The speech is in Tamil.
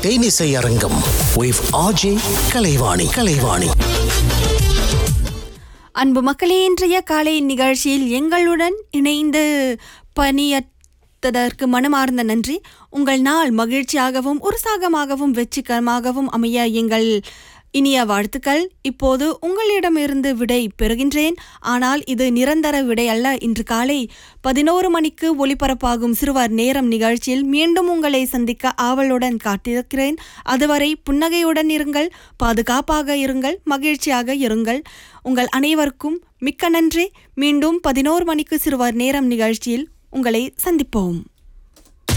தேனிசை அரங்கம் with ஆர்ஜே கலைவாணி கலைவாணி அன்பு மக்களே இன்றைய காலை நிகழ்ச்சியில் எங்களுடன் இணைந்து பணியத்ததற்கு மனமார்ந்த நன்றி உங்கள் நாள் மகிழ்ச்சியாகவும் உற்சாகமாகவும் வெற்றிகரமாகவும் அமைய எங்கள் இனிய வாழ்த்துக்கள் இப்போது உங்களிடமிருந்து விடை பெறுகின்றேன் ஆனால் இது நிரந்தர விடை அல்ல இன்று காலை பதினோரு மணிக்கு ஒளிபரப்பாகும் சிறுவர் நேரம் நிகழ்ச்சியில் மீண்டும் உங்களை சந்திக்க ஆவலுடன் காத்திருக்கிறேன் அதுவரை புன்னகையுடன் இருங்கள் பாதுகாப்பாக இருங்கள் மகிழ்ச்சியாக இருங்கள் உங்கள் அனைவருக்கும் மிக்க நன்றி மீண்டும் பதினோரு மணிக்கு சிறுவர் நேரம் நிகழ்ச்சியில் உங்களை சந்திப்போம்